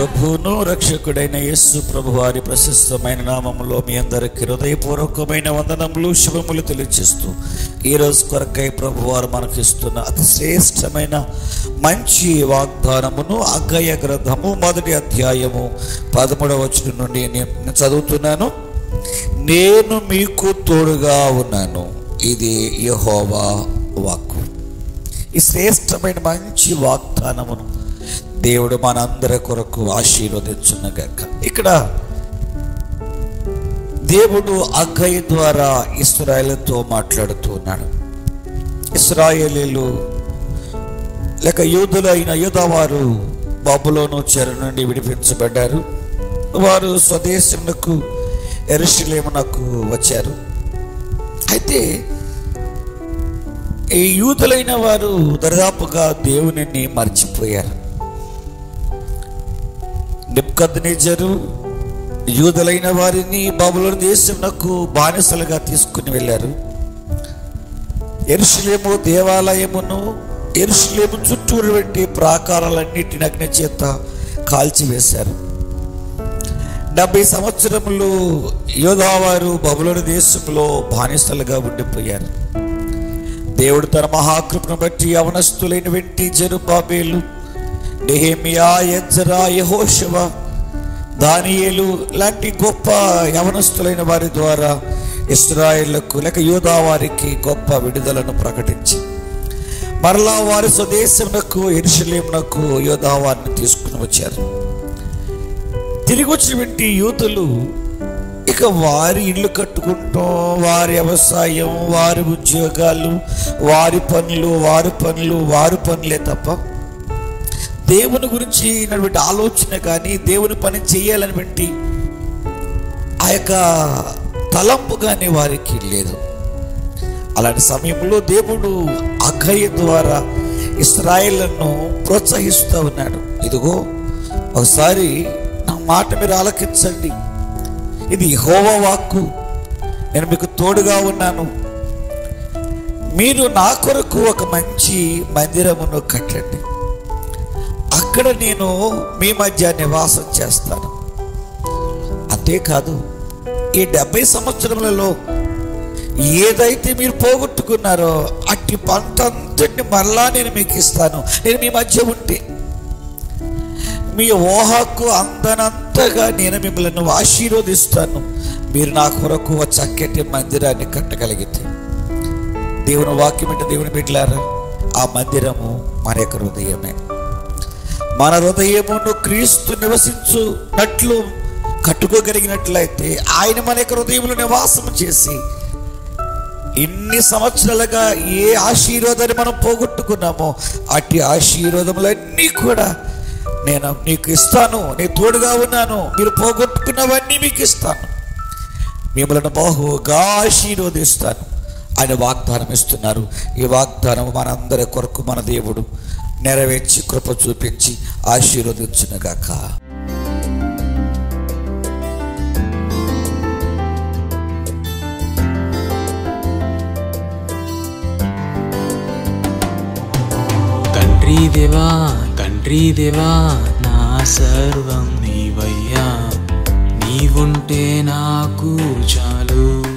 ప్రభువును రక్షకుడైన యేసు ప్రభు వారి ప్రశస్తమైన నామములో మీ అందరికి హృదయపూర్వకమైన వందనములు శుభములు తెలియజేస్తూ ఈ రోజు కొరకై ప్రభు వారు మనకి ఇస్తున్న అతి శ్రేష్టమైన మంచి వాగ్దానమును అగ్గయ గ్రంథము మొదటి అధ్యాయము పదమూడవ వచనం నుండి నేను చదువుతున్నాను నేను మీకు తోడుగా ఉన్నాను ఇది యెహోవా వాక్కు ఈ శ్రేష్టమైన మంచి వాగ్దానమును దేవుడు మనందరి కొరకు ఆశీర్వదించున్నగాక ఇక్కడ దేవుడు అగ్గయ్య ద్వారా ఇస్రాయేలుతో మాట్లాడుతూ ఉన్నాడు ఇస్రాయేలీలు లేక యూదులైన యూదవారు బాబులోను చెర నుండి విడిపించబడ్డారు వారు స్వదేశమునకు ఎరుషులేమునకు వచ్చారు అయితే ఈ యూదులైన వారు దరిదాపుగా దేవునిని మర్చిపోయారు నిబ్కద్నేజరు యూదులైన వారిని బాబులోని దేశమునకు బానిసలుగా తీసుకుని వెళ్ళారు ఎరుషులేము దేవాలయమును ఎరుషులేము చుట్టూరు వంటి ప్రాకారాలన్నిటిని అగ్ని చేత కాల్చివేశారు డెబ్బై సంవత్సరములు యోధావారు బబులోని దేశంలో బానిసలుగా ఉండిపోయారు దేవుడు తన మహాకృపను బట్టి అవనస్తులైన వెంటి జరుబాబేలు నెహేమియా ఎజ్రా యహోషవ దానియేలు లాంటి గొప్ప యవనస్తులైన వారి ద్వారా ఇస్రాయేళ్లకు లేక యూదా వారికి గొప్ప విడుదలను ప్రకటించి మరలా వారి స్వదేశమునకు ఎరుషలేమునకు యోధా వారిని తీసుకుని వచ్చారు తిరిగి వచ్చినటువంటి యూతులు ఇక వారి ఇల్లు కట్టుకుంటాం వారి వ్యవసాయం వారి ఉద్యోగాలు వారి పనులు వారి పనులు వారి పనులే తప్ప దేవుని గురించి నటువంటి ఆలోచన కానీ దేవుని పని చేయాలనేటువంటి ఆ యొక్క తలంపు కానీ వారికి లేదు అలాంటి సమయంలో దేవుడు అఘయ ద్వారా ఇస్రాయేళ్లను ప్రోత్సహిస్తూ ఉన్నాడు ఇదిగో ఒకసారి నా మాట మీరు ఆలకించండి ఇది హోవ వాక్కు నేను మీకు తోడుగా ఉన్నాను మీరు నా కొరకు ఒక మంచి మందిరమును కట్టండి అక్కడ నేను మీ మధ్య నివాసం చేస్తాను అంతేకాదు ఈ డెబ్బై సంవత్సరములలో ఏదైతే మీరు పోగొట్టుకున్నారో అట్టి పంట అంతటిని మరలా నేను మీకు ఇస్తాను నేను మీ మధ్య ఉంటే మీ ఊహకు అందనంతగా నేను మిమ్మల్ని ఆశీర్వదిస్తాను మీరు నా కొరకు ఒక చక్కటి మందిరాన్ని కట్టగలిగితే దేవుని వాక్యం అంటే దేవుని బిడ్డలారా ఆ మందిరము మన యొక్క హృదయమే మన హృదయమును క్రీస్తు నివసించున్నట్లు కట్టుకోగలిగినట్లయితే ఆయన మన యొక్క హృదయంలో నివాసం చేసి ఇన్ని సంవత్సరాలుగా ఏ ఆశీర్వాదాన్ని మనం పోగొట్టుకున్నామో అట్టి ఆశీర్వాదములన్నీ కూడా నేను నీకు ఇస్తాను నేను తోడుగా ఉన్నాను మీరు పోగొట్టుకున్నవన్నీ మీకు ఇస్తాను మిమ్మల్ని బహుగా ఆశీర్వదిస్తాను ఆయన వాగ్దానం ఇస్తున్నారు ఈ వాగ్దానం మనందరి కొరకు మన దేవుడు నెరవేర్చి కృప చూపించి ఆశీర్వదించునుగాక తండ్రి దేవా తండ్రి దేవా నా సర్వం నీవయ్యా నీవుంటే నాకు చాలు